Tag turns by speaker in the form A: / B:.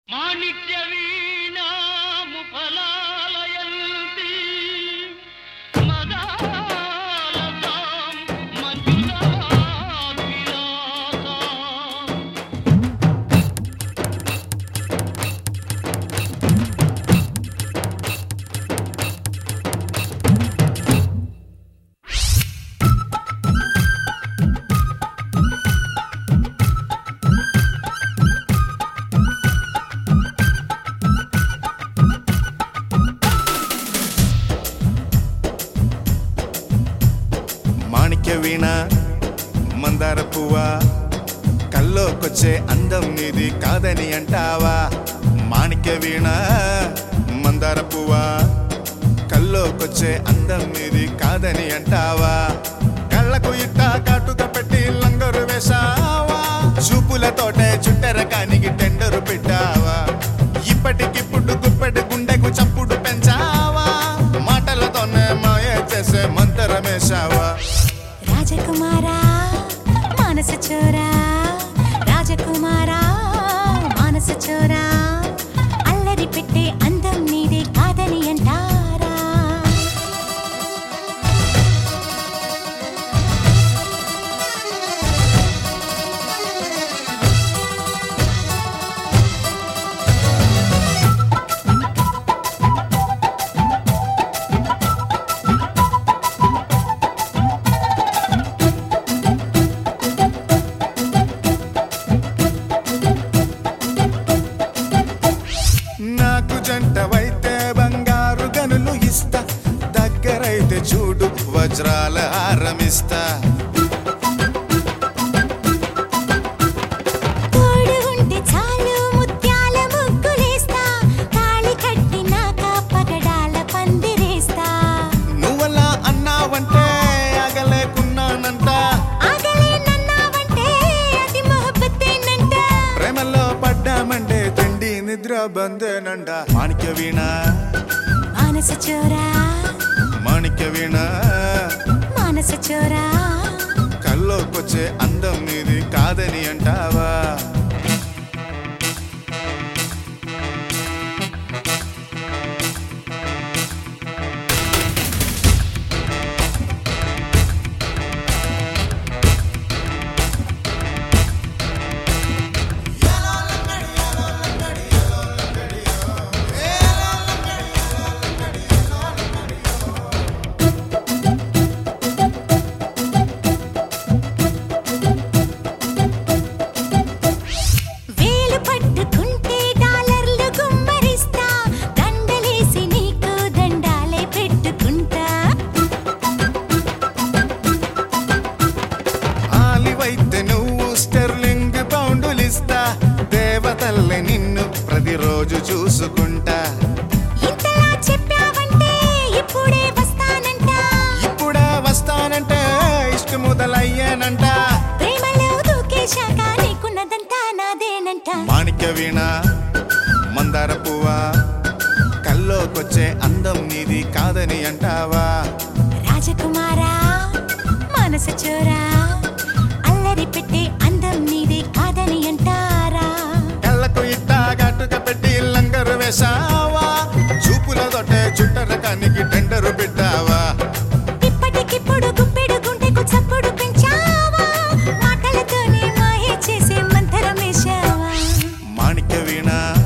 A: మాణిక్య వీణాము ఫలాలయంతి మదాలసాం మంజులాభిలాసాం
B: మాణిక్య వీణ మందార పువ్వా కల్లోకొచ్చే అందం నీది కాదని అంటావా మాణిక్య వీణ మందార పువ్వా కల్లోకొచ్చే అందం నీది కాదని అంటావా కళ్ళకు ఇట్ట కాటుక పెట్టి లంగరు వేసావా చూపులతోటే చుట్టెరకానికి టెండరు పెట్టావా ఇప్పటికిప్పుడు గుప్పెడు గుండెకు చప్పుడు పెంచావా మాటలతోనే మాయ చేసే మంతరమేశావా
C: రాజకుమారా మానస చోరా రాజకుమారా మానస చోరా అల్లరి పెట్టే అందం నీదే కాదని అంటారా
B: నాకు జంటవైతే బంగారు గనులు ఇస్తా దగ్గరైతే చూడు వజ్రాల హారమిస్తా
C: తోడు ఉంటే చాలు ముత్యాల ముగ్గులేస్తా తాళి కట్టినాక పగడాల పందిరేస్తా
B: నువ్వలా అన్నావంటే అగలేకున్నానంట
C: ఆగలే నన్నావంటే అది మొహబ్బతేనంట
B: ప్రేమలో పడ్డామంటే తిండి నిద్ర బందేనంట మాణిక్య వీణ
C: మానస చోరా
B: మాణిక్య వీణ
C: మానస చోరా
B: కల్లోకొచ్చే అందం నీది కాదని అంటావా
C: వేలు పట్టుకుంటే డాలర్లు గుమ్మరిస్తా దండలేసి నీకు దండాలే పెట్టుకుంటా
B: ఆలివైతే నువ్వు స్టెర్లింగ్ పౌండులిస్తా దేవతల్లి నిన్ను ప్రతిరోజు చూసుకుంటా
C: ఇంతలా చెప్పావంటే ఇప్పుడే వస్తానంట
B: ఇప్పుడా వస్తానంటే ఇష్ట మొదలయ్యానంట
C: ప్రేమలో దూకేశాక నీకున్నదంతా నాదేనంట
B: మాణిక్య వీణ మందార పువ్వా కల్లోకొచ్చే అందం నీది కాదని అంటావా
C: రాజకుమారా మనసు చోరా అల్లరి పెట్టే అందం నీదే కాదని అంటారా
B: కళ్ళకు ఇట్ట గట్టుక పెట్టి లంగరు వేసావా చూపుల తొట్టే చుట్టరకానికి టెండరు పెట్టావా
C: ఇప్పటికిప్పుడు గుప్పెడు గుండెకు చప్పుడు పెంచావా మాటలతోనే మాయ చేసే మంతరమేశావా
B: మాణిక్య వీణ